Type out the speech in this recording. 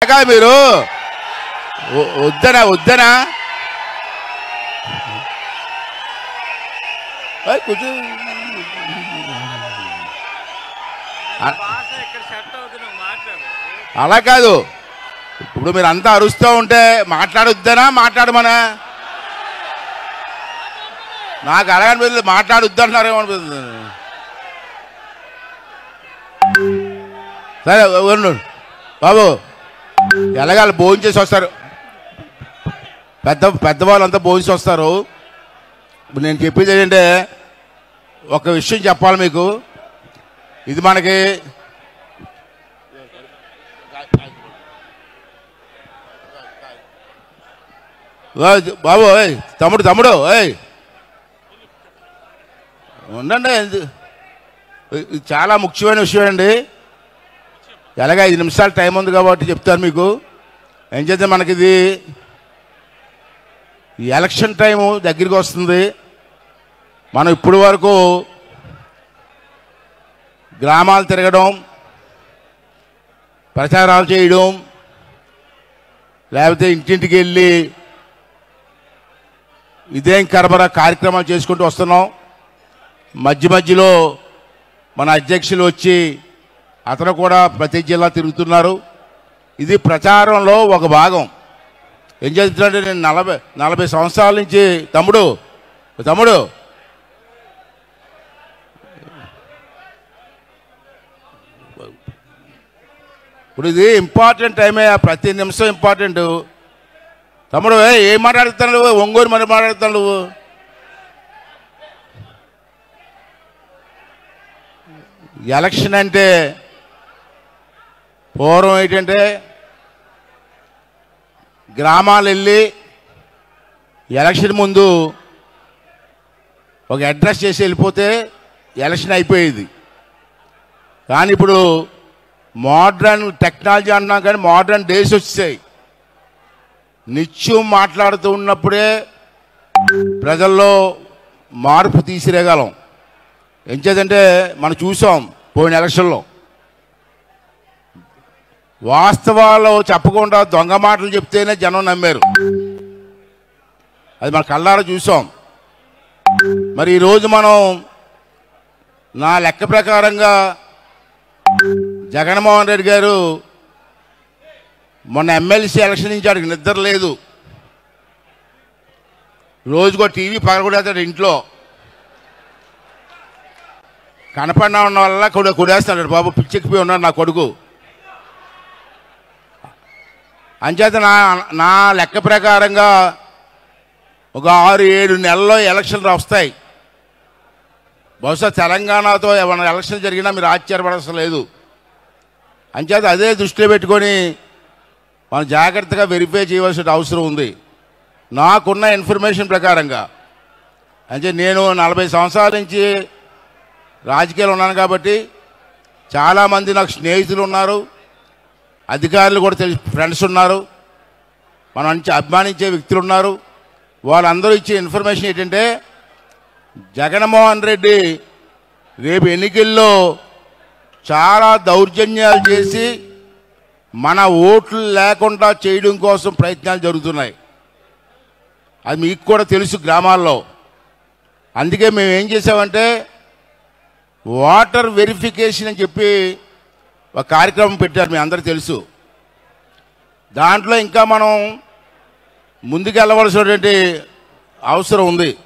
కాదు మీరు వ- వద్దనా వద్దనా ఏయ్, కూర్చో భాష ఇక్కడ సెట్ అవుతుంది మాట్లాడు అలా కాదు ఇప్పుడు మీరు అంతా అరుస్తూ ఉంటే మాట్లాడొద్దనా మాట్లాడమనా నాకు అలాగనిపిస్తుంది మాట్లాడొద్దంటున్నారేమో అనిపిస్తుంది సరే ఉండు బాబు ఎలాగాలి భోజనం చేసి వస్తారు పెద్ద పెద్దవాళ్ళంతా భోజనం వస్తారు ఇప్పుడు నేను చెప్పేది ఏంటంటే ఒక విషయం చెప్పాలి మీకు ఇది మనకి ఓయ్, బాబు ఓయ్ తమ్ముడు తమ్ముడు ఓయ్ ఉండండి ఇది- ఇది చాలా ముఖ్యమైన విషయం అండి ఎలాగ ఐదు నిమిషాలు టైం ఉంది కాబట్టి చెప్తాను మీకు ఏం చేద్దాం మనకి ఇది ఈ ఎలక్షన్ టైము దగ్గరికి వస్తుంది మనం ఇప్పుడు వరకు గ్రామాలు తిరగడం ప్రచారాలు చేయడం లేకపోతే ఇంటింటికి వెళ్ళి ఇదేం కరబర కార్యక్రమాలు చేసుకుంటూ వస్తున్నాం మధ్య మధ్యలో మన అధ్యక్షులు వచ్చి అతను కూడా ప్రతి జిల్లా తిరుగుతున్నారు ఇది ప్రచారంలో ఒక భాగం ఏం చేస్తున్నాడంటే నేను నలభై నలభై సంవత్సరాల నుంచి తమ్ముడు తమ్ముడు ఇప్పుడు ఇది ఇంపార్టెంట్ టైమే ప్రతి నిమిషం ఇంపార్టెంట్ తమ్ముడు ఏయ్, ఏం మాట్లాడుతున్నావు నువ్వు ఒంగోలు మరి మాట్లాడుతున్నావు నువ్వు ఎలక్షన్ అంటే పూర్వం ఏంటంటే గ్రామాలు వెళ్ళి ఎలక్షన్ ముందు ఒక అడ్రస్ చేసి వెళ్ళిపోతే ఎలక్షన్ అయిపోయేది కానీ ఇప్పుడు మోడ్రన్ టెక్నాలజీ అంటున్నాం కానీ మోడ్రన్ డేస్ వచ్చాయి నిత్యం మాట్లాడుతూ ఉన్నప్పుడే ప్రజల్లో మార్పు తీసిరేగలం ఎంచేదంటే మనం చూసాం పోయిన ఎలక్షన్లో వాస్తవాలు చెప్పకుండా దొంగ మాటలు చెప్తేనే జనం నమ్మారు అది మన కళ్ళారా చూసాం మరి ఈరోజు మనం నా లెక్క ప్రకారంగా జగన్మోహన్ రెడ్డి గారు మొన్న ఎమ్మెల్సీ ఎలక్షన్ నుంచి ఆడికి నిద్ర లేదు రోజుకో టీవీ పగలగొడేస్తాడు ఇంట్లో కనపడినా ఉన్న వల్ల కూడా కొడేస్తాడు బాబు పిచ్చెక్కిపోయి ఉన్నాడు నా కొడుకు అంచేత నా నా లెక్క ప్రకారంగా ఒక ఆరు ఏడు నెలల్లో ఎలక్షన్లు వస్తాయి బహుశా తెలంగాణతో ఏమైనా ఎలక్షన్ జరిగినా మీరు ఆశ్చర్యపడవలసిన లేదు అంచేత అదే దృష్టిలో పెట్టుకొని మనం జాగ్రత్తగా వెరిఫై చేయవలసిన అవసరం ఉంది నాకున్న ఇన్ఫర్మేషన్ ప్రకారంగా అంటే నేను నలభై సంవత్సరాల నుంచి రాజకీయాలు ఉన్నాను కాబట్టి చాలామంది నాకు స్నేహితులు ఉన్నారు అధికారులు కూడా తెలిసి ఫ్రెండ్స్ ఉన్నారు మనం నుంచి అభిమానించే వ్యక్తులు ఉన్నారు వాళ్ళందరూ ఇచ్చే ఇన్ఫర్మేషన్ ఏంటంటే జగన్మోహన్ రెడ్డి రేపు ఎన్నికల్లో చాలా దౌర్జన్యాలు చేసి మన ఓట్లు లేకుండా చేయడం కోసం ప్రయత్నాలు జరుగుతున్నాయి అది మీకు కూడా తెలుసు గ్రామాల్లో అందుకే మేము ఏం చేసామంటే వాటర్ వెరిఫికేషన్ అని చెప్పి ఒక కార్యక్రమం పెట్టారు మీ అందరికీ తెలుసు దాంట్లో ఇంకా మనం ముందుకు వెళ్ళవలసినటువంటి అవసరం ఉంది